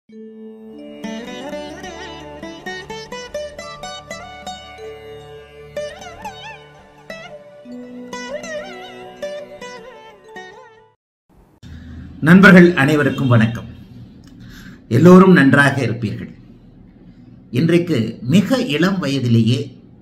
நண்பர்கள் அனைவருக்கும் வணக்கம் எல்லோரும் நன்றாக இருப்பீர்கள் இன்றைக்கு மிக இளம் வயதிலேயே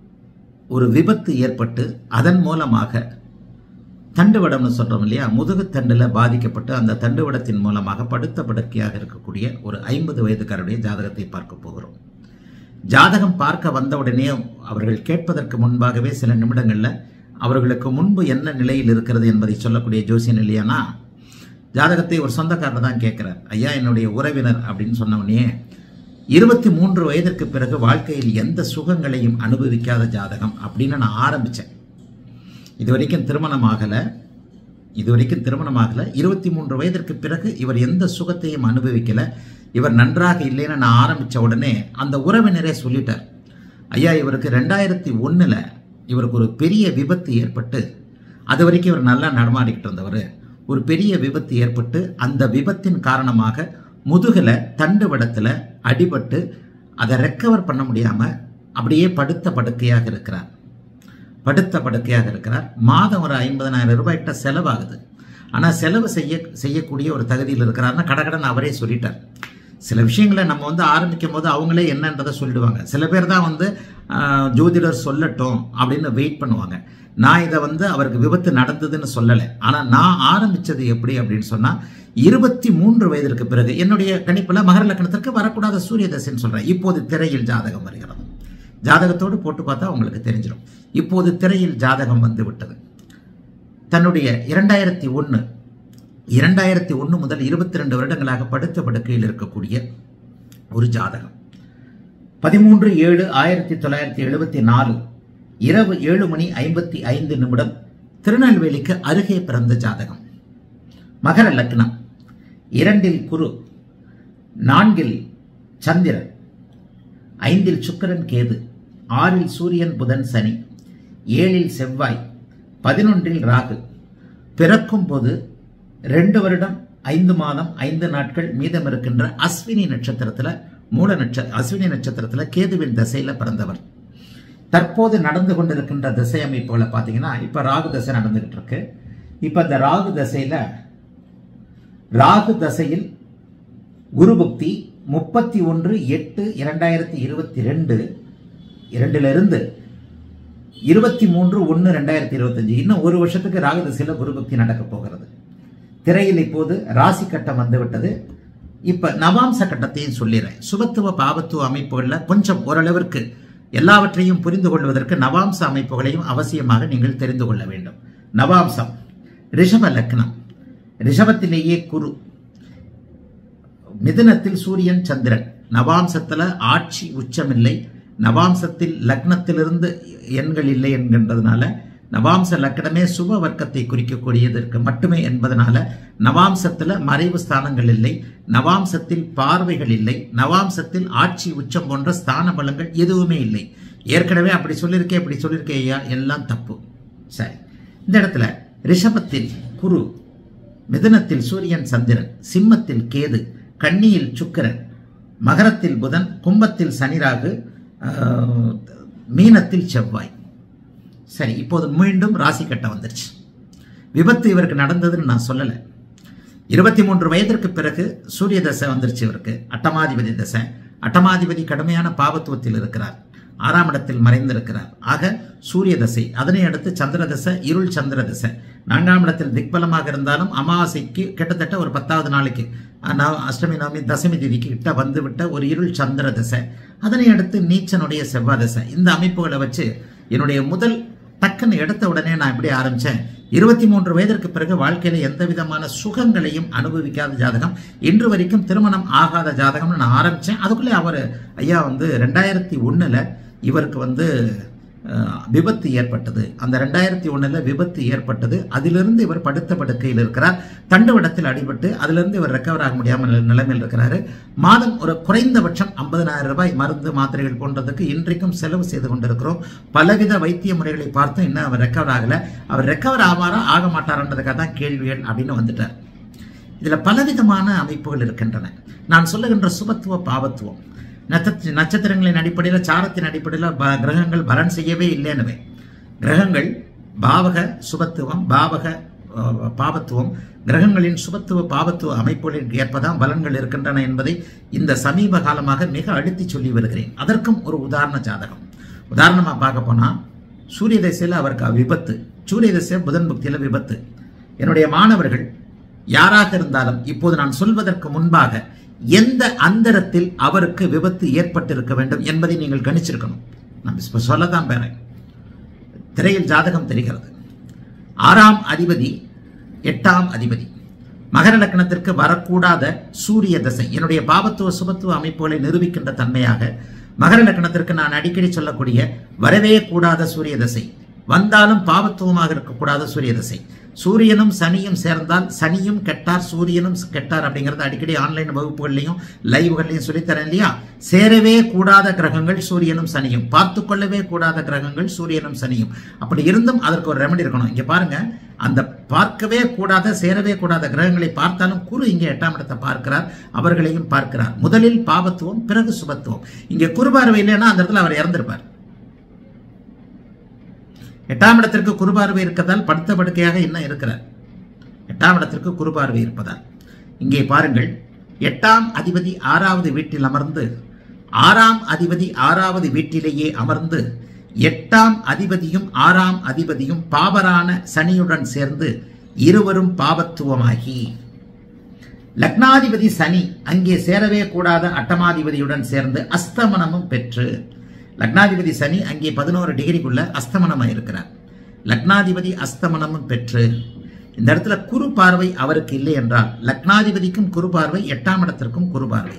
ஒரு விபத்து ஏற்பட்டு அதன் மூலமாக தண்டுவடம்னு சொல்றோம் இல்லையா முதுகுத்தண்டில் பாதிக்கப்பட்டு அந்த தண்டுவடத்தின் மூலமாக படுத்த படுக்கையாக இருக்கக்கூடிய ஒரு ஐம்பது வயதுக்காரருடைய ஜாதகத்தை பார்க்க போகிறோம் ஜாதகம் பார்க்க வந்தவுடனே அவர்கள் கேட்பதற்கு முன்பாகவே சில நிமிடங்களில் அவர்களுக்கு முன்பு என்ன நிலையில் இருக்கிறது என்பதை சொல்லக்கூடிய ஜோசியன் இல்லையானா ஜாதகத்தை ஒரு சொந்தக்காரர் தான் கேட்குறார் ஐயா என்னுடைய உறவினர் அப்படின்னு சொன்னவனே இருபத்தி மூன்று வயதிற்கு பிறகு வாழ்க்கையில் எந்த சுகங்களையும் அனுபவிக்காத ஜாதகம் அப்படின்னு நான் ஆரம்பித்தேன் இது வரைக்கும் திருமணம் ஆகலை இது வரைக்கும் திருமணம் ஆகலை இருபத்தி மூன்று வயதிற்கு பிறகு இவர் எந்த சுகத்தையும் அனுபவிக்கலை இவர் நன்றாக இல்லைன்னு நான் ஆரம்பித்த உடனே அந்த உறவினரே சொல்லிட்டார் ஐயா இவருக்கு ரெண்டாயிரத்தி ஒன்றில் இவருக்கு ஒரு பெரிய விபத்து ஏற்பட்டு அது வரைக்கும் இவர் நல்லா நடமாடிக்கிட்டு இருந்தவர் ஒரு பெரிய விபத்து ஏற்பட்டு அந்த விபத்தின் காரணமாக முதுகில் தண்டு வடத்தில் அடிபட்டு அதை ரெக்கவர் பண்ண முடியாமல் அப்படியே படுத்த படுக்கையாக இருக்கிறார் படுத்த படுக்கையாக இருக்கிறார் மாதம் ஒரு ஐம்பதனாயிரம் ரூபாய்கிட்ட செலவாகுது ஆனால் செலவு செய்ய செய்யக்கூடிய ஒரு தகுதியில் இருக்கிறாருன்னா கடகடன் அவரே சொல்லிட்டார் சில விஷயங்களை நம்ம வந்து ஆரம்பிக்கும் போது அவங்களே என்னன்றதை சொல்லிடுவாங்க சில பேர் தான் வந்து ஆஹ், ஜோதிடர் சொல்லட்டும் அப்படின்னு வெயிட் பண்ணுவாங்க நான் இதை வந்து அவருக்கு விபத்து நடந்ததுன்னு சொல்லலை ஆனால் நான் ஆரம்பிச்சது எப்படி அப்படின்னு சொன்னால் இருபத்தி மூன்று வயதிற்கு பிறகு என்னுடைய கணிப்பில் மகர லக்னத்திற்கு வரக்கூடாத சூரிய தசைன்னு சொல்கிறேன் இப்போது திரையில் ஜாதகம் வருகிறது ஜாதகத்தோடு போட்டு பார்த்தா உங்களுக்கு தெரிஞ்சிடும் இப்போது திரையில் ஜாதகம் வந்து விட்டது தன்னுடைய இரண்டாயிரத்தி ஒன்று இரண்டாயிரத்தி ஒன்று முதல் இருபத்தி ரெண்டு வருடங்களாக படுத்த படுக்கையில் இருக்கக்கூடிய ஒரு ஜாதகம் பதிமூன்று ஏழு ஆயிரத்தி தொள்ளாயிரத்தி எழுபத்தி நாலு இரவு ஏழு மணி ஐம்பத்தி ஐந்து நிமிடம் திருநெல்வேலிக்கு அருகே பிறந்த ஜாதகம் மகர லக்னம் இரண்டில் குரு நான்கில் சந்திரன் ஐந்தில் சுக்கிரன் கேது ஆறில் சூரியன் புதன் சனி ஏழில் செவ்வாய் பதினொன்றில் ராகு பிறக்கும் போது ரெண்டு வருடம் ஐந்து மாதம் ஐந்து நாட்கள் மீதம் இருக்கின்ற அஸ்வினி நட்சத்திரத்துல மூல நட்ச அஸ்வினி நட்சத்திரத்துல கேதுவின் திசையில பிறந்தவர் தற்போது நடந்து கொண்டிருக்கின்ற திசை அமைப்புகளை பார்த்தீங்கன்னா இப்ப ராகு தசை நடந்துகிட்டு இருக்கு இப்ப இந்த ராகு தசையில ராகு தசையில் குரு புக்தி முப்பத்தி ஒன்று எட்டு இரண்டாயிரத்தி இருபத்தி ரெண்டு இரண்டிலிருந்து இருபத்தி மூன்று ஒன்று ரெண்டாயிரத்தி இருபத்தஞ்சு இன்னும் ஒரு வருஷத்துக்கு ராகு திசையில குரு பக்தி நடக்க போகிறது திரையில் இப்போது ராசி கட்டம் வந்துவிட்டது இப்ப நவாம்ச கட்டத்தையும் சொல்லிடுறேன் சுபத்துவ பாவத்துவ அமைப்புகளில் கொஞ்சம் ஓரளவிற்கு எல்லாவற்றையும் புரிந்து கொள்வதற்கு நவாம்ச அமைப்புகளையும் அவசியமாக நீங்கள் தெரிந்து கொள்ள வேண்டும் நவாம்சம் ரிஷப லக்னம் ரிஷபத்திலேயே குரு மிதுனத்தில் சூரியன் சந்திரன் நவாம்சத்துல ஆட்சி உச்சமில்லை நவாம்சத்தில் லக்னத்திலிருந்து எண்கள் இல்லை என்கின்றதுனால நவாம்ச லக்னமே சுப வர்க்கத்தை குறிக்கக்கூடியதற்கு மட்டுமே என்பதனால நவாம்சத்துல மறைவு ஸ்தானங்கள் இல்லை நவாம்சத்தில் பார்வைகள் இல்லை நவாம்சத்தில் ஆட்சி உச்சம் போன்ற ஸ்தான பலங்கள் எதுவுமே இல்லை ஏற்கனவே அப்படி சொல்லியிருக்கேன் இப்படி சொல்லியிருக்கேன் ஐயா எல்லாம் தப்பு சரி இந்த இடத்துல ரிஷபத்தில் குரு மிதுனத்தில் சூரியன் சந்திரன் சிம்மத்தில் கேது கன்னியில் சுக்கிரன் மகரத்தில் புதன் கும்பத்தில் சனிராகு ஆஹ், மீனத்தில் செவ்வாய் சரி இப்போது மீண்டும் ராசி கட்டம் வந்துருச்சு விபத்து இவருக்கு நடந்ததுன்னு நான் சொல்லலை இருபத்தி மூன்று வயதிற்கு பிறகு சூரிய தசை வந்துருச்சு இவருக்கு அட்டமாதிபதி தசை அட்டமாதிபதி கடுமையான பாவத்துவத்தில் இருக்கிறார் ஆறாம் இடத்தில் மறைந்திருக்கிறார் ஆக சூரிய தசை அதனை அடுத்து சந்திர தசை இருள் சந்திர தசை நான்காம் இடத்தில் திக்பலமாக இருந்தாலும் அமாவாசைக்கு கிட்டத்தட்ட ஒரு பத்தாவது நாளைக்கு அஹ், நவ- அஷ்டமி நவமி தசமி திதிக்கு கிட்ட வந்துவிட்ட ஒரு இருள் சந்திர தசை அதனை அடுத்து நீச்சனுடைய செவ்வாய் தசை இந்த அமைப்புகளை வச்சு என்னுடைய முதல் டக்குன்னு எடுத்த உடனே நான் இப்படி ஆரம்பிச்சேன் இருபத்தி மூன்று வயதிற்கு பிறகு வாழ்க்கையில எந்த விதமான சுகங்களையும் அனுபவிக்காத ஜாதகம் இன்று வரைக்கும் திருமணம் ஆகாத ஜாதகம்னு நான் ஆரம்பிச்சேன் அதுக்குள்ளே அவர் ஐயா வந்து ரெண்டாயிரத்தி ஒண்ணுல இவருக்கு வந்து அஹ், விபத்து ஏற்பட்டது அந்த ரெண்டாயிரத்தி ஒண்ணுல விபத்து ஏற்பட்டது அதிலிருந்து இவர் படுத்த படுக்கையில் இருக்கிறார் தண்டுவடத்தில் அடிபட்டு அதிலிருந்து இவர் ரெக்கவர் ஆக முடியாமல் நில- நிலைமையில் இருக்கிறாரு மாதம் ஒரு குறைந்தபட்சம் ஐம்பதனாயிரம் ரூபாய் மருந்து மாத்திரைகள் போன்றதுக்கு இன்றைக்கும் செலவு செய்து கொண்டிருக்கிறோம் பலவித வைத்திய முறைகளை பார்த்தும் இன்னும் அவர் ரெக்கவர் ஆகல அவர் ரெக்கவர் ஆவாரா ஆக மாட்டாரான்றதுக்காக தான் கேள்விகள் அப்படின்னு வந்துட்டார் இதில் பலவிதமான அமைப்புகள் இருக்கின்றன நான் சொல்லுகின்ற சுபத்துவ பாவத்துவம் நட்சத்திர நட்சத்திரங்களின் அடிப்படையில் சாரத்தின் அடிப்படையில் ப- கிரகங்கள் பலன் செய்யவே இல்லைன்னுவே கிரகங்கள் பாவக சுபத்துவம் பாவக அஹ், பாவத்துவம் கிரகங்களின் சுபத்துவ பாவத்துவ அமைப்புகளில் ஏற்பதான் பலன்கள் இருக்கின்றன என்பதை இந்த சமீப காலமாக மிக அழுத்தி சொல்லி வருகிறேன் அதற்கும் ஒரு உதாரண ஜாதகம் உதாரணமாக பார்க்க போனா சூரிய திசையில் அவருக்கு விபத்து சூரிய திசை புதன் புக்தியில் விபத்து என்னுடைய மாணவர்கள் யாராக இருந்தாலும் இப்போது நான் சொல்வதற்கு முன்பாக எந்த அந்தரத்தில் அவருக்கு விபத்து ஏற்பட்டிருக்க வேண்டும் என்பதை நீங்கள் கணிச்சிருக்கணும் நான் இப்ப சொல்லத்தான் பேரேன் திரையில் ஜாதகம் தெரிகிறது ஆறாம் அதிபதி எட்டாம் அதிபதி மகர லக்னத்திற்கு வரக்கூடாத சூரிய தசை என்னுடைய பாவத்துவ சுபத்துவ அமைப்புகளை நிரூபிக்கின்ற தன்மையாக மகர லக்னத்திற்கு நான் அடிக்கடி சொல்லக்கூடிய வரவே கூடாத சூரிய தசை வந்தாலும் பாவத்துவமாக இருக்கக்கூடாத சூரிய தசை சூரியனும் சனியும் சேர்ந்தால் சனியும் கெட்டார் சூரியனும் கெட்டார் அப்படிங்கறது அடிக்கடி ஆன்லைன் வகுப்புகள்லையும் லைவ்கள்லையும் சொல்லித்தரேன் இல்லையா சேரவே கூடாத கிரகங்கள் சூரியனும் சனியும் பார்த்து கொள்ளவே கூடாத கிரகங்கள் சூரியனும் சனியும் அப்படி இருந்தும் அதற்கு ஒரு ரெமெடி இருக்கணும் இங்க பாருங்க அந்த பார்க்கவே கூடாத சேரவே கூடாத கிரகங்களை பார்த்தாலும் குரு இங்கே எட்டாம் இடத்தை பார்க்கிறார் அவர்களையும் பார்க்கிறார் முதலில் பாவத்துவம் பிறகு சுபத்துவம் இங்கே குரு பார்வை இல்லைன்னா அந்த இடத்துல அவர் இறந்திருப்பார் எட்டாம் இடத்திற்கு குருபார்வை இருக்கதால் படுத்த படுக்கையாக இன்னும் இருக்கிறார் எட்டாம் இடத்திற்கு குருபார்வை இருப்பதால் இங்கே பாருங்கள் எட்டாம் அதிபதி ஆறாவது வீட்டில் அமர்ந்து ஆறாம் அதிபதி ஆறாவது வீட்டிலேயே அமர்ந்து எட்டாம் அதிபதியும் ஆறாம் அதிபதியும் பாவரான சனியுடன் சேர்ந்து இருவரும் பாவத்துவமாகி லக்னாதிபதி சனி அங்கே சேரவே கூடாத அட்டமாதிபதியுடன் சேர்ந்து அஸ்தமனமும் பெற்று லக்னாதிபதி சனி அங்கே பதினோரு டிகிரிக்குள்ள அஸ்தமனமாக இருக்கிறார் லக்னாதிபதி அஸ்தமனமும் பெற்று இந்த இடத்துல குரு பார்வை அவருக்கு இல்லை என்றால் லக்னாதிபதிக்கும் குரு பார்வை எட்டாம் இடத்திற்கும் குரு பார்வை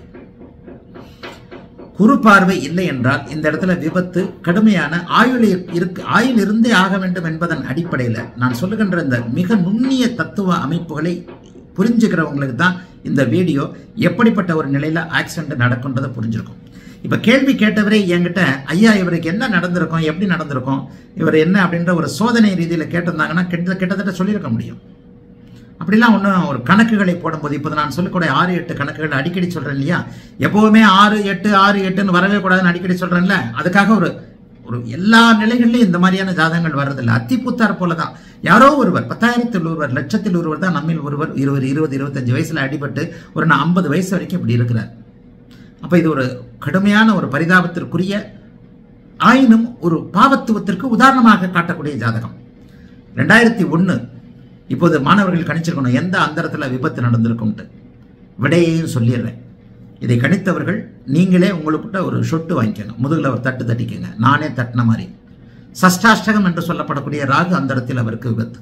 குரு பார்வை இல்லை என்றால் இந்த இடத்துல விபத்து கடுமையான ஆயுள் இருக்கு ஆயுள் இருந்தே ஆக வேண்டும் என்பதன் அடிப்படையில் நான் சொல்லுகின்ற இந்த மிக நுண்ணிய தத்துவ அமைப்புகளை புரிஞ்சுக்கிறவங்களுக்கு தான் இந்த வீடியோ எப்படிப்பட்ட ஒரு நிலையில ஆக்சிடென்ட் நடக்குன்றதை புரிஞ்சிருக்கும் இப்ப கேள்வி கேட்டவரே என்கிட்ட ஐயா இவருக்கு என்ன நடந்திருக்கும் எப்படி நடந்திருக்கும் இவர் என்ன அப்படின்ற ஒரு சோதனை ரீதியில கேட்டிருந்தாங்கன்னா கிட்ட கிட்டத்தட்ட சொல்லியிருக்க முடியும் அப்படிலாம் ஒன்றும் ஒரு கணக்குகளை போடும்போது இப்போ நான் சொல்லக்கூடிய ஆறு எட்டு கணக்குகள் அடிக்கடி சொல்றேன் இல்லையா எப்பவுமே ஆறு எட்டு ஆறு எட்டுன்னு வரவே கூடாதுன்னு அடிக்கடி சொல்றேன்ல அதுக்காக ஒரு ஒரு எல்லா நிலைகள்லையும் இந்த மாதிரியான ஜாதகங்கள் வர்றதில்லை அத்திப்புத்தார் போல தான் யாரோ ஒருவர் பத்தாயிரத்தில் ஒருவர் லட்சத்தில் ஒருவர் தான் நம்மில் ஒருவர் இருபது இருபது இருபத்தஞ்சு வயசுல அடிபட்டு ஒரு நான் ஐம்பது வயசு வரைக்கும் இப்படி இருக்கிறார் அப்ப இது ஒரு கடுமையான ஒரு பரிதாபத்திற்குரிய ஆயினும் ஒரு பாவத்துவத்திற்கு உதாரணமாக காட்டக்கூடிய ஜாதகம் ரெண்டாயிரத்தி ஒன்று இப்போது மாணவர்கள் கணிச்சிருக்கணும் எந்த அந்தரத்தில் விபத்து நடந்திருக்கும்ட்டு விடையையும் சொல்லிடுறேன் இதை கணித்தவர்கள் நீங்களே உங்களுக்கிட்ட ஒரு சொட்டு வாங்கிக்கணும் முதுகில் ஒரு தட்டு தட்டிக்கங்க நானே தட்டின மாதிரி சஷ்டாஷ்டகம் என்று சொல்லப்படக்கூடிய ராகு அந்தரத்தில் அவருக்கு விபத்து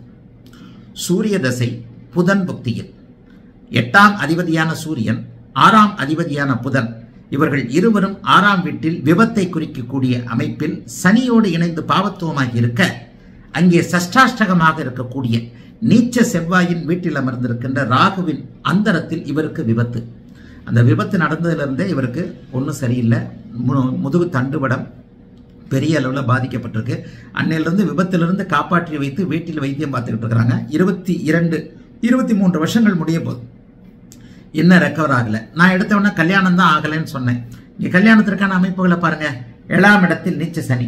சூரிய தசை புதன் புக்தியில் எட்டாம் அதிபதியான சூரியன் ஆறாம் அதிபதியான புதன் இவர்கள் இருவரும் ஆறாம் வீட்டில் விபத்தை குறிக்கக்கூடிய அமைப்பில் சனியோடு இணைந்து பாவத்துவமாகி இருக்க அங்கே சஷ்டாஷ்டகமாக இருக்கக்கூடிய நீச்ச செவ்வாயின் வீட்டில் அமர்ந்திருக்கின்ற ராகுவின் அந்தரத்தில் இவருக்கு விபத்து அந்த விபத்து நடந்ததிலிருந்தே இவருக்கு ஒன்றும் சரியில்லை மு- முதுகு தண்டுவடம் பெரிய அளவில் பாதிக்கப்பட்டிருக்கு அன்னையிலிருந்து விபத்திலிருந்து காப்பாற்றி வைத்து வீட்டில் வைத்தியம் பார்த்துக்கிட்டு இருக்கிறாங்க இருபத்தி இரண்டு இருபத்தி மூன்று வருஷங்கள் முடிய போகுது இன்னும் ரெக்கவர் ஆகல நான் எடுத்த உடனே கல்யாணம் தான் ஆகலைன்னு சொன்னேன் இங்க கல்யாணத்திற்கான அமைப்புகளை பாருங்க ஏழாம் இடத்தில் நீச்ச சனி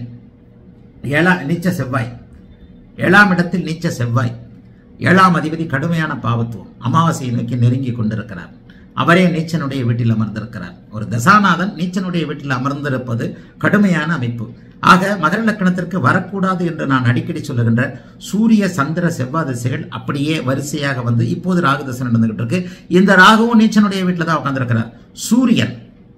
ஏழா நீச்ச செவ்வாய் ஏழாம் இடத்தில் நீச்ச செவ்வாய் ஏழாம் அதிபதி கடுமையான பாவத்துவம் அமாவாசையை நோக்கி நெருங்கி கொண்டிருக்கிறார் அவரே நீச்சனுடைய வீட்டில் அமர்ந்திருக்கிறார் ஒரு தசாநாதன் நீச்சனுடைய வீட்டில் அமர்ந்திருப்பது கடுமையான அமைப்பு ஆக மகர லக்கணத்திற்கு வரக்கூடாது என்று நான் அடிக்கடி சொல்லுகின்ற சூரிய சந்திர செவ்வாய் திசைகள் அப்படியே வரிசையாக வந்து இப்போது ராகு தசை நடந்துகிட்டு இருக்கு இந்த ராகுவும் நீச்சனுடைய வீட்டில் தான் உட்கார்ந்திருக்கிறார் சூரியன்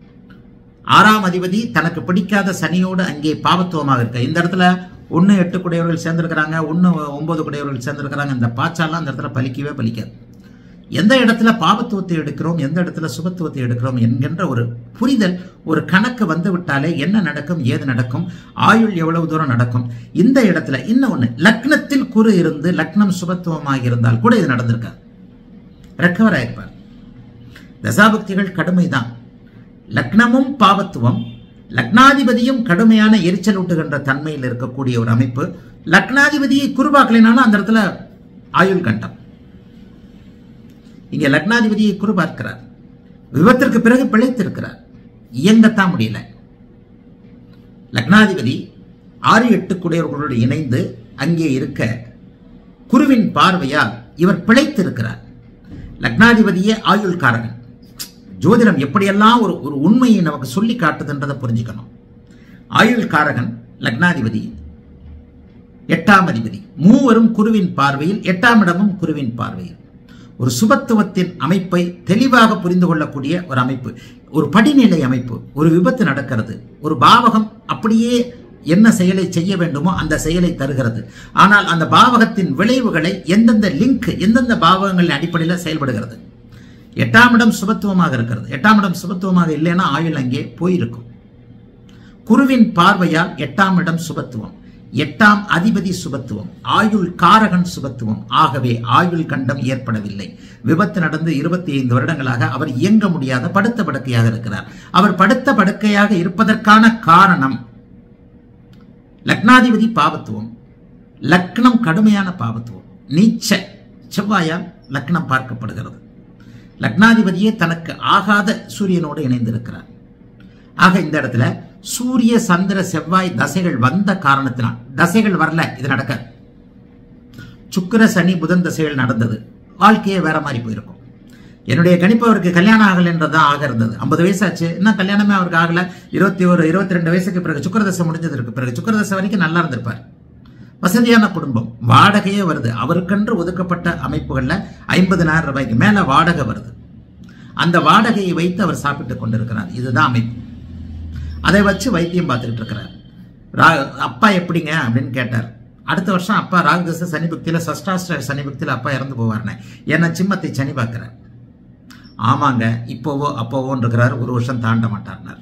ஆறாம் அதிபதி தனக்கு பிடிக்காத சனியோடு அங்கே பாவத்துவமாக இருக்க இந்த இடத்துல ஒன்று எட்டு குடையவர்கள் சேர்ந்திருக்கிறாங்க ஒன்று ஒன்பது குடையவர்கள் சேர்ந்திருக்கிறாங்க இந்த பாச்சாலாம் அந்த இடத்துல பலிக்கவே பலிக்காது எந்த இடத்துல பாவத்துவத்தை எடுக்கிறோம் எந்த இடத்துல சுபத்துவத்தை எடுக்கிறோம் என்கின்ற ஒரு புரிதல் ஒரு கணக்கு வந்து விட்டாலே என்ன நடக்கும் ஏது நடக்கும் ஆயுள் எவ்வளவு தூரம் நடக்கும் இந்த இடத்துல இன்னொன்னு லக்னத்தில் குரு இருந்து லக்னம் சுபத்துவமாக இருந்தால் கூட இது நடந்திருக்காது ரெக்கவர் ஆயிருப்பார் தசாபக்திகள் கடுமைதான் லக்னமும் பாவத்துவம் லக்னாதிபதியும் கடுமையான எரிச்சல் ஊட்டுகின்ற தன்மையில் இருக்கக்கூடிய ஒரு அமைப்பு லக்னாதிபதியை குருவாக்கலைனாலும் அந்த இடத்துல ஆயுள் கண்டம் இங்க லக்னாதிபதியை குரு பார்க்கிறார் விபத்திற்கு பிறகு பிழைத்திருக்கிறார் இயங்கத்தான் முடியல லக்னாதிபதி ஆறு எட்டு குடையவர்களோடு இணைந்து அங்கே இருக்க குருவின் பார்வையால் இவர் பிழைத்திருக்கிறார் லக்னாதிபதியே ஆயுள் காரகன் ஜோதிடம் எப்படியெல்லாம் ஒரு ஒரு உண்மையை நமக்கு சொல்லி காட்டுதுன்றதை புரிஞ்சுக்கணும் ஆயுள் காரகன் லக்னாதிபதி எட்டாம் அதிபதி மூவரும் குருவின் பார்வையில் எட்டாம் இடமும் குருவின் பார்வையில் ஒரு சுபத்துவத்தின் அமைப்பை தெளிவாக புரிந்து கொள்ளக்கூடிய ஒரு அமைப்பு ஒரு படிநிலை அமைப்பு ஒரு விபத்து நடக்கிறது ஒரு பாவகம் அப்படியே என்ன செயலை செய்ய வேண்டுமோ அந்த செயலை தருகிறது ஆனால் அந்த பாவகத்தின் விளைவுகளை எந்தெந்த லிங்க் எந்தெந்த பாவகங்களின் அடிப்படையில் செயல்படுகிறது எட்டாம் இடம் சுபத்துவமாக இருக்கிறது எட்டாம் இடம் சுபத்துவமாக இல்லைன்னா ஆயுள் அங்கே போயிருக்கும் குருவின் பார்வையால் எட்டாம் இடம் சுபத்துவம் எட்டாம் அதிபதி சுபத்துவம் ஆயுள் காரகன் சுபத்துவம் ஆகவே ஆயுள் கண்டம் ஏற்படவில்லை விபத்து நடந்து இருபத்தி ஐந்து வருடங்களாக அவர் இயங்க முடியாத படுத்த படுக்கையாக இருக்கிறார் அவர் படுத்த படுக்கையாக இருப்பதற்கான காரணம் லக்னாதிபதி பாவத்துவம் லக்னம் கடுமையான பாவத்துவம் நீச்ச செவ்வாயால் லக்னம் பார்க்கப்படுகிறது லக்னாதிபதியே தனக்கு ஆகாத சூரியனோடு இணைந்திருக்கிறார் ஆக இந்த இடத்துல சூரிய சந்திர செவ்வாய் தசைகள் வந்த காரணத்தினால் தசைகள் வரல இது நடக்காது சுக்கிர சனி புதன் தசைகள் நடந்தது வாழ்க்கையே வேற மாதிரி போயிருக்கும் என்னுடைய கணிப்பு அவருக்கு கல்யாணம் ஆகலைன்றதான் ஆக இருந்தது ஐம்பது வயசாச்சு இன்னும் கல்யாணமே அவருக்கு ஆகல இருபத்தி ஒரு இருபத்தி ரெண்டு வயசுக்கு பிறகு சுக்கரதசை முடிஞ்சதற்கு பிறகு சுக்கரதசை வரைக்கும் நல்லா இருந்திருப்பார் வசதியான குடும்பம் வாடகையே வருது அவருக்கென்று ஒதுக்கப்பட்ட அமைப்புகள்ல ஐம்பதினாயிரம் ரூபாய்க்கு மேல வாடகை வருது அந்த வாடகையை வைத்து அவர் சாப்பிட்டுக் கொண்டிருக்கிறார் இதுதான் அமைப்பு அதை வச்சு வைத்தியம் பார்த்துக்கிட்டு இருக்கிறார் ரா- அப்பா எப்படிங்க அப்படின்னு கேட்டார் அடுத்த வருஷம் அப்பா ராகுதச சனி பக்தியில சஷ்டாஷ்ட சனி பக்தியில அப்பா இறந்து போவார்னே ஏன்னா சிம்மத்தை சனி பார்க்கிறார் ஆமாங்க இப்போவோ அப்போவோன்னு இருக்கிறார் ஒரு வருஷம் தாண்ட மாட்டார்னார்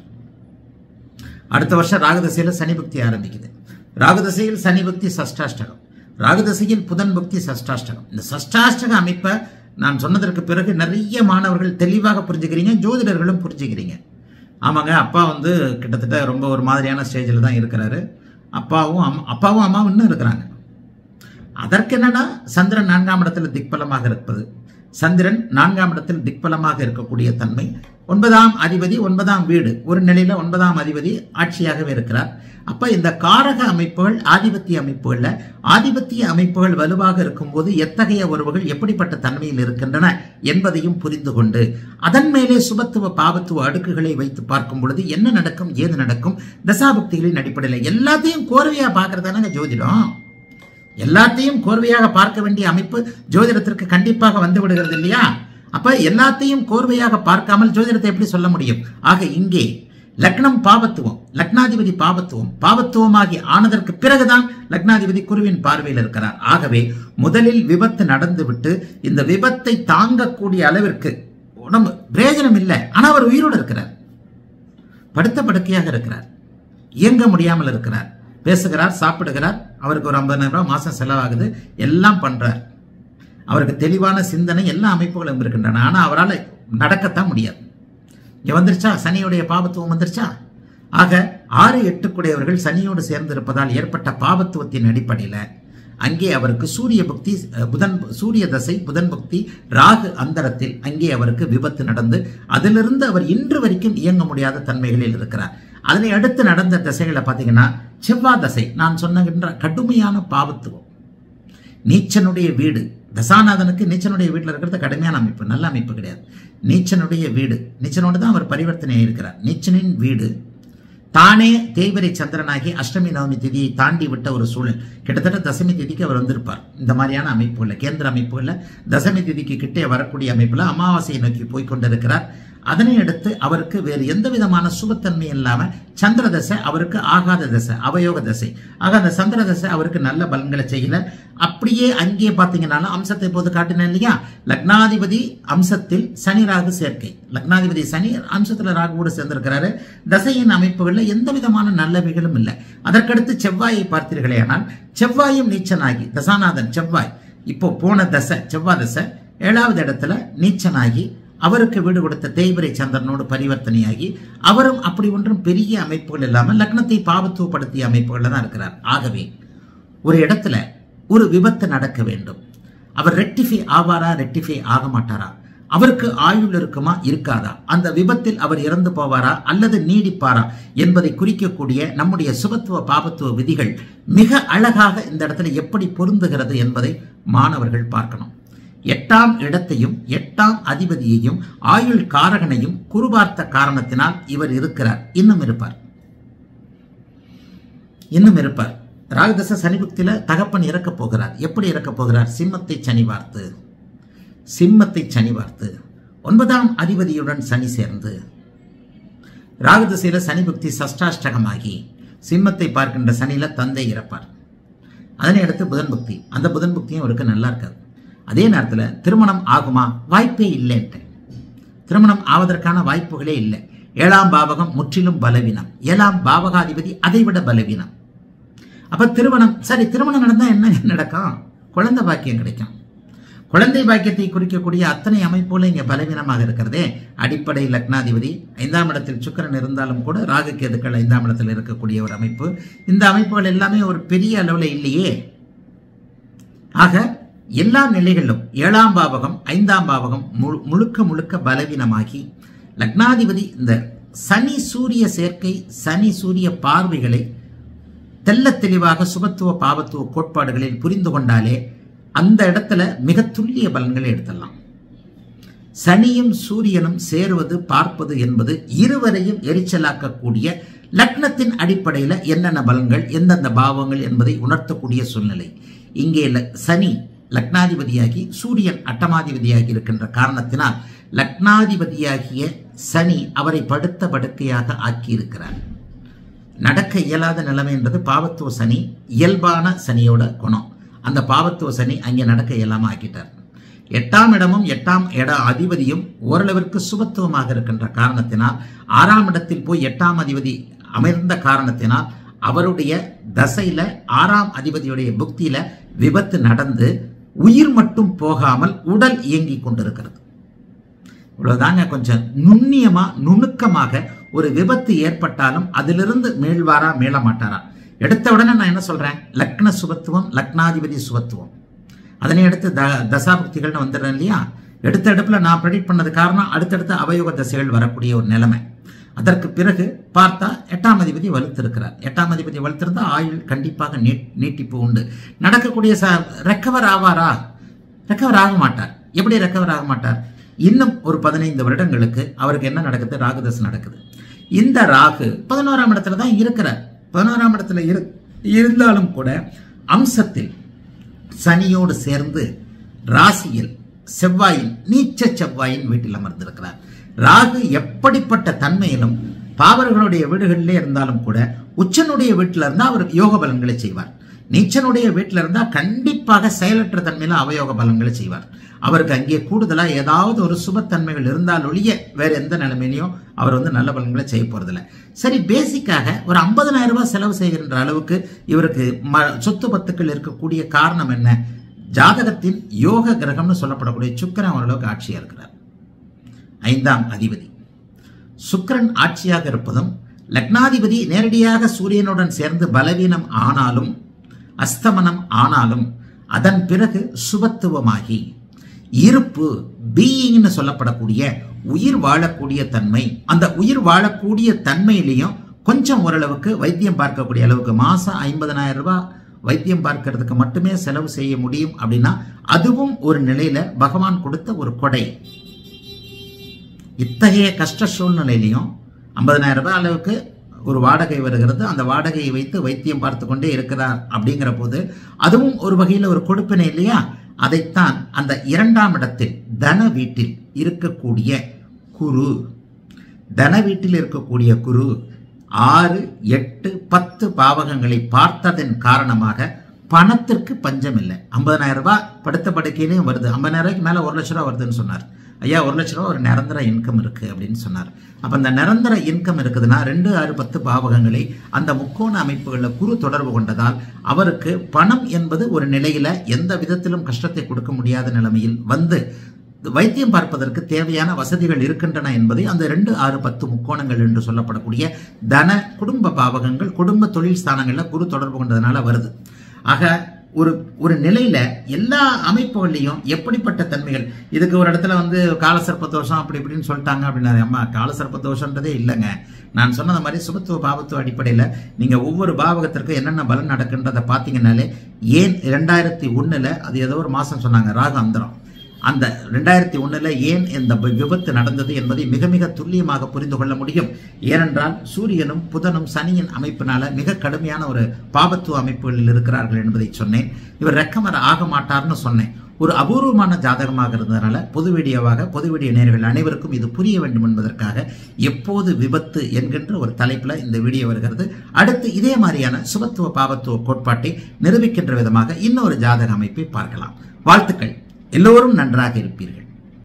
அடுத்த வருஷம் ராகுதசையில சனி பக்தி ஆரம்பிக்குது ராகுதசையில் சனி பக்தி சஷ்டாஷ்டகம் ராகுதசையில் புதன் பக்தி சஷ்டாஷ்டகம் இந்த சஷ்டாஷ்டக அமைப்பை நான் சொன்னதற்கு பிறகு நிறைய மாணவர்கள் தெளிவாக புரிஞ்சுக்கிறீங்க ஜோதிடர்களும் புரிஞ்சுக்கிறீங்க ஆமாங்க அப்பா வந்து கிட்டத்தட்ட ரொம்ப ஒரு மாதிரியான ஸ்டேஜில் தான் இருக்கிறாரு அப்பாவும் அம்மா அப்பாவும் அம்மாவும் இன்னும் இருக்கிறாங்க அதற்கு என்னன்னா சந்திரன் நான்காம் இடத்தில் திக்பலமாக இருப்பது சந்திரன் நான்காம் இடத்தில் திக்பலமாக இருக்கக்கூடிய தன்மை ஒன்பதாம் அதிபதி ஒன்பதாம் வீடு ஒரு நிலையில ஒன்பதாம் அதிபதி ஆட்சியாகவே இருக்கிறார் அப்ப இந்த காரக அமைப்புகள் ஆதிபத்திய அமைப்புகள்ல ஆதிபத்திய அமைப்புகள் வலுவாக இருக்கும்போது எத்தகைய உறவுகள் எப்படிப்பட்ட தன்மையில் இருக்கின்றன என்பதையும் புரிந்து கொண்டு அதன் மேலே சுபத்துவ பாவத்துவ அடுக்குகளை வைத்து பார்க்கும் பொழுது என்ன நடக்கும் ஏது நடக்கும் தசாபக்திகளின் அடிப்படையில் எல்லாத்தையும் கோர்வையா பார்க்கறதானங்க ஜோதிடம் எல்லாத்தையும் கோர்வையாக பார்க்க வேண்டிய அமைப்பு ஜோதிடத்திற்கு கண்டிப்பாக வந்து விடுகிறது இல்லையா அப்ப எல்லாத்தையும் கோர்வையாக பார்க்காமல் ஜோதிடத்தை எப்படி சொல்ல முடியும் ஆக இங்கே லக்னம் பாவத்துவம் லக்னாதிபதி பாவத்துவம் பாவத்துவமாகி ஆனதற்கு பிறகுதான் லக்னாதிபதி குருவின் பார்வையில் இருக்கிறார் ஆகவே முதலில் விபத்து நடந்துவிட்டு இந்த விபத்தை தாங்கக்கூடிய அளவிற்கு உடம்பு பிரயோஜனம் இல்லை ஆனா அவர் உயிரோடு இருக்கிறார் படுத்த படுக்கையாக இருக்கிறார் இயங்க முடியாமல் இருக்கிறார் பேசுகிறார் சாப்பிடுகிறார் அவருக்கு ஒரு ஐம்பதாயிரம் ரூபாய் மாசம் செலவாகுது எல்லாம் பண்றார் அவருக்கு தெளிவான சிந்தனை எல்லா அமைப்புகளும் இருக்கின்றன ஆனா அவரால் நடக்கத்தான் முடியாது இங்க வந்துருச்சா சனியுடைய பாபத்துவம் வந்துருச்சா ஆக ஆறு எட்டுக்குடையவர்கள் சனியோடு சேர்ந்து இருப்பதால் ஏற்பட்ட பாபத்துவத்தின் அடிப்படையில் அங்கே அவருக்கு சூரிய பக்தி அஹ், புதன் சூரிய தசை புதன் பக்தி ராகு அந்தரத்தில் அங்கே அவருக்கு விபத்து நடந்து அதிலிருந்து அவர் இன்று வரைக்கும் இயங்க முடியாத தன்மைகளில் இருக்கிறார் அதனை அடுத்து நடந்த தசைகளை பார்த்தீங்கன்னா செவ்வாய் தசை நான் சொன்னுகின்ற கடுமையான பாவத்துவம் நீச்சனுடைய வீடு தசாநாதனுக்கு நீச்சனுடைய வீட்டில் இருக்கிறது கடுமையான அமைப்பு நல்ல அமைப்பு கிடையாது நீச்சனுடைய வீடு நீச்சனோடு தான் அவர் பரிவர்த்தனை இருக்கிறார் நீச்சனின் வீடு தானே தேய்வரை சந்திரனாகி அஷ்டமி நவமி திதியை தாண்டி விட்ட ஒரு சூழல் கிட்டத்தட்ட தசமி திதிக்கு அவர் வந்திருப்பார் இந்த மாதிரியான அமைப்புகளில் கேந்திர அமைப்புகளில் தசமி திதிக்கு கிட்டே வரக்கூடிய அமைப்பில் அமாவாசையை நோக்கி போய் கொண்டிருக்கிறார் அதனை அடுத்து அவருக்கு வேறு எந்த விதமான சுபத்தன்மை இல்லாம சந்திர தசை அவருக்கு ஆகாத தசை அவயோக தசை ஆக அந்த சந்திர தசை அவருக்கு நல்ல பலன்களை செய்யல அப்படியே அங்கே பார்த்தீங்கன்னாலும் அம்சத்தை போது காட்டினேன் இல்லையா லக்னாதிபதி அம்சத்தில் சனி ராகு சேர்க்கை லக்னாதிபதி சனி அம்சத்துல ராகுவோடு சேர்ந்திருக்கிறாரு தசையின் அமைப்புகளில் எந்த விதமான நல்லவைகளும் இல்லை அதற்கடுத்து செவ்வாயை பார்த்தீர்களே ஆனால் செவ்வாயும் நீச்சனாகி தசாநாதன் செவ்வாய் இப்போ போன தசை செவ்வாய் தசை ஏழாவது இடத்துல நீச்சனாகி அவருக்கு வீடு கொடுத்த தேய்பிரை சந்திரனோடு பரிவர்த்தனையாகி அவரும் அப்படி ஒன்றும் பெரிய அமைப்புகள் இல்லாமல் லக்னத்தை பாவத்துவப்படுத்திய அமைப்புகளில் தான் இருக்கிறார் ஆகவே ஒரு இடத்துல ஒரு விபத்து நடக்க வேண்டும் அவர் ரெக்டிஃபை ஆவாரா ரெக்டிஃபை ஆக மாட்டாரா அவருக்கு ஆயுள் இருக்குமா இருக்காதா அந்த விபத்தில் அவர் இறந்து போவாரா அல்லது நீடிப்பாரா என்பதை குறிக்கக்கூடிய நம்முடைய சுபத்துவ பாபத்துவ விதிகள் மிக அழகாக இந்த இடத்துல எப்படி பொருந்துகிறது என்பதை மாணவர்கள் பார்க்கணும் எட்டாம் இடத்தையும் எட்டாம் அதிபதியையும் ஆயுள் காரகனையும் குறுபார்த்த காரணத்தினால் இவர் இருக்கிறார் இன்னும் இருப்பார் இன்னும் இருப்பார் ராகுதச சனிபுக்தியில தகப்பன் இறக்கப் போகிறார் எப்படி இறக்கப் போகிறார் சிம்மத்தை சனி பார்த்து சிம்மத்தை சனி பார்த்து ஒன்பதாம் அதிபதியுடன் சனி சேர்ந்து ராகுதசையில சனி புக்தி சஷ்டாஷ்டகமாகி சிம்மத்தை பார்க்கின்ற சனியில தந்தை இறப்பார் அதனை அடுத்து புதன் புக்தி அந்த புதன் புக்தியும் அவருக்கு நல்லா இருக்காது அதே நேரத்தில் திருமணம் ஆகுமா வாய்ப்பே இல்லைன்ட்டு திருமணம் ஆவதற்கான வாய்ப்புகளே இல்லை ஏழாம் பாவகம் முற்றிலும் பலவீனம் ஏழாம் பாவகாதிபதி அதைவிட பலவீனம் அப்ப திருமணம் சரி திருமணம் நடந்தா என்ன நடக்கும் குழந்தை பாக்கியம் கிடைக்கும் குழந்தை பாக்கியத்தை குறிக்கக்கூடிய அத்தனை அமைப்புகளும் இங்கே பலவீனமாக இருக்கிறதே அடிப்படை லக்னாதிபதி ஐந்தாம் இடத்தில் சுக்கரன் இருந்தாலும் கூட ராகு கேதுக்கள் ஐந்தாம் இடத்தில் இருக்கக்கூடிய ஒரு அமைப்பு இந்த அமைப்புகள் எல்லாமே ஒரு பெரிய அளவில் இல்லையே ஆக எல்லா நிலைகளிலும் ஏழாம் பாவகம் ஐந்தாம் பாவகம் முழு முழுக்க முழுக்க பலவீனமாகி லக்னாதிபதி இந்த சனி சூரிய சேர்க்கை சனி சூரிய பார்வைகளை தெல்ல தெளிவாக சுபத்துவ பாவத்துவ கோட்பாடுகளில் புரிந்து கொண்டாலே அந்த இடத்துல மிக துல்லிய பலன்களை எடுத்துடலாம் சனியும் சூரியனும் சேருவது பார்ப்பது என்பது இருவரையும் எரிச்சலாக்கக்கூடிய லக்னத்தின் அடிப்படையில் என்னென்ன பலன்கள் எந்தெந்த பாவங்கள் என்பதை உணர்த்தக்கூடிய சூழ்நிலை இங்கே சனி லக்னாதிபதியாகி சூரியன் அட்டமாதிபதியாகி இருக்கின்ற காரணத்தினால் லக்னாதிபதியாகிய சனி அவரை படுத்த படுக்கையாக ஆக்கியிருக்கிறார் நடக்க இயலாத நிலைமை என்றது பாவத்துவ சனி இயல்பான சனியோட குணம் அந்த பாவத்துவ சனி அங்கே நடக்க இயலாம ஆக்கிட்டார் எட்டாம் இடமும் எட்டாம் இட அதிபதியும் ஓரளவிற்கு சுபத்துவமாக இருக்கின்ற காரணத்தினால் ஆறாம் இடத்தில் போய் எட்டாம் அதிபதி அமர்ந்த காரணத்தினால் அவருடைய தசையில ஆறாம் அதிபதியுடைய புக்தியில விபத்து நடந்து உயிர் மட்டும் போகாமல் உடல் இயங்கிக் கொண்டிருக்கிறது இவ்வளவுதாங்க கொஞ்சம் நுண்ணியமா நுணுக்கமாக ஒரு விபத்து ஏற்பட்டாலும் அதிலிருந்து மீள்வாரா மீள மாட்டாரா எடுத்த உடனே நான் என்ன சொல்றேன் லக்ன சுபத்துவம் லக்னாதிபதி சுபத்துவம் அதனை அடுத்து த தசாபக்திகள்னு வந்துடுறேன் இல்லையா எடுத்த எடுப்புல நான் ப்ரெடிக்ட் பண்ணது காரணம் அடுத்தடுத்த அவயோக தசைகள் வரக்கூடிய ஒரு நிலைமை அதற்கு பிறகு பார்த்தா எட்டாம் அதிபதி வலுத்திருக்கிறார் எட்டாம் அதிபதி வலுத்திருந்தா ஆயுள் கண்டிப்பாக நீட் நீட்டிப்பு உண்டு நடக்கக்கூடிய ச ரெக்கவர் ஆவாரா ரெக்கவர் ஆக மாட்டார் எப்படி ரெக்கவர் ஆக மாட்டார் இன்னும் ஒரு பதினைந்து வருடங்களுக்கு அவருக்கு என்ன நடக்குது ராகுதசை நடக்குது இந்த ராகு பதினோராம் இடத்துல தான் இருக்கிறார் பதினோராம் இடத்துல இரு இருந்தாலும் கூட அம்சத்தில் சனியோடு சேர்ந்து ராசியில் செவ்வாயின் நீச்ச செவ்வாயின் வீட்டில் அமர்ந்திருக்கிறார் ராகு எப்படிப்பட்ட தன்மையிலும் பாவர்களுடைய வீடுகளிலே இருந்தாலும் கூட உச்சனுடைய வீட்டில் இருந்தால் அவர் யோக பலன்களை செய்வார் நீச்சனுடைய வீட்டில் இருந்தால் கண்டிப்பாக செயலற்ற தன்மையில அவயோக பலன்களை செய்வார் அவருக்கு அங்கே கூடுதலாக ஏதாவது ஒரு சுபத்தன்மைகள் இருந்தால் ஒழிய வேற எந்த நிலைமையிலையும் அவர் வந்து நல்ல பலன்களை செய்ய போறதில்ல சரி பேசிக்காக ஒரு ஐம்பதனாயிரம் ரூபாய் செலவு செய்கின்ற அளவுக்கு இவருக்கு ம சொத்து பத்துக்கள் இருக்கக்கூடிய காரணம் என்ன ஜாதகத்தின் யோக கிரகம்னு சொல்லப்படக்கூடிய சுக்கரன் ஓரளவுக்கு ஆட்சியாக இருக்கிறார் ஐந்தாம் அதிபதி சுக்கரன் ஆட்சியாக இருப்பதும் லக்னாதிபதி நேரடியாக சூரியனுடன் சேர்ந்து பலவீனம் ஆனாலும் அஸ்தமனம் ஆனாலும் அதன் பிறகு சுபத்துவமாகி இருப்பு பீயிங்னு சொல்லப்படக்கூடிய உயிர் வாழக்கூடிய தன்மை அந்த உயிர் வாழக்கூடிய தன்மையிலையும் கொஞ்சம் ஓரளவுக்கு வைத்தியம் பார்க்கக்கூடிய அளவுக்கு மாசம் ஐம்பதனாயிரம் ரூபாய் வைத்தியம் பார்க்கறதுக்கு மட்டுமே செலவு செய்ய முடியும் அப்படின்னா அதுவும் ஒரு நிலையில பகவான் கொடுத்த ஒரு கொடை இத்தகைய கஷ்ட சூழ்நிலையிலையும் ஐம்பதனாயிரம் ரூபாய் அளவுக்கு ஒரு வாடகை வருகிறது அந்த வாடகையை வைத்து வைத்தியம் பார்த்து கொண்டே இருக்கிறார் அப்படிங்கிற போது அதுவும் ஒரு வகையில் ஒரு கொடுப்பினை இல்லையா அதைத்தான் அந்த இரண்டாம் இடத்தில் தன வீட்டில் இருக்கக்கூடிய குரு தன வீட்டில் இருக்கக்கூடிய குரு ஆறு எட்டு பத்து பாவகங்களை பார்த்ததன் காரணமாக பணத்திற்கு பஞ்சம் இல்லை ஐம்பதனாயிரம் ரூபாய் படுத்த படுக்கையிலையும் வருது ஐம்பதாயிரம் ரூபாய்க்கு மேலே ஒரு லட்ச ரூபா வருதுன்னு சொன்னார் ஐயா ஒரு லட்ச ரூபா ஒரு நிரந்தர இன்கம் இருக்கு அப்படின்னு சொன்னார் அப்போ அந்த நிரந்தர இன்கம் இருக்குதுன்னா ரெண்டு ஆறு பத்து பாவகங்களை அந்த முக்கோண அமைப்புகளில் குரு தொடர்பு கொண்டதால் அவருக்கு பணம் என்பது ஒரு நிலையில எந்த விதத்திலும் கஷ்டத்தை கொடுக்க முடியாத நிலைமையில் வந்து வைத்தியம் பார்ப்பதற்கு தேவையான வசதிகள் இருக்கின்றன என்பதை அந்த ரெண்டு ஆறு பத்து முக்கோணங்கள் என்று சொல்லப்படக்கூடிய தன குடும்ப பாவகங்கள் குடும்ப தொழில் ஸ்தானங்களில் குரு தொடர்பு கொண்டதுனால வருது ஆக ஒரு ஒரு நிலையில எல்லா அமைப்புகள்லையும் எப்படிப்பட்ட தன்மைகள் இதுக்கு ஒரு இடத்துல வந்து காலசர்ப்ப தோஷம் அப்படி இப்படின்னு சொல்லிட்டாங்க அப்படின்னாரு அம்மா காலசர்ப்ப தோஷன்றதே இல்லைங்க நான் சொன்னது மாதிரி சுபத்துவ பாவத்துவ அடிப்படையில் நீங்கள் ஒவ்வொரு பாவகத்திற்கும் என்னென்ன பலன் நடக்குன்றதை பார்த்தீங்கன்னாலே ஏன் ரெண்டாயிரத்தி ஒன்றில் அது ஏதோ ஒரு மாதம் சொன்னாங்க ராகு அந்தரம் அந்த ரெண்டாயிரத்தி ஒன்றில் ஏன் இந்த வி- விபத்து நடந்தது என்பதை மிக மிக துல்லியமாக புரிந்து கொள்ள முடியும் ஏனென்றால் சூரியனும் புதனும் சனியின் அமைப்பினால மிக கடுமையான ஒரு பாபத்துவ அமைப்புகளில் இருக்கிறார்கள் என்பதை சொன்னேன் இவர் ரெக்கமர் ஆக மாட்டார்னு சொன்னேன் ஒரு அபூர்வமான ஜாதகமாக இருந்ததுனால பொது வீடியோவாக பொது வீடியோ நேயர்கள் அனைவருக்கும் இது புரிய வேண்டும் என்பதற்காக எப்போது விபத்து என்கின்ற ஒரு தலைப்பில் இந்த வீடியோ வருகிறது அடுத்து இதே மாதிரியான சுபத்துவ பாவத்துவ கோட்பாட்டை நிரூபிக்கின்ற விதமாக இன்னொரு ஜாதக அமைப்பை பார்க்கலாம் வாழ்த்துக்கள் எல்லோரும் நன்றாக இருப்பீர்கள்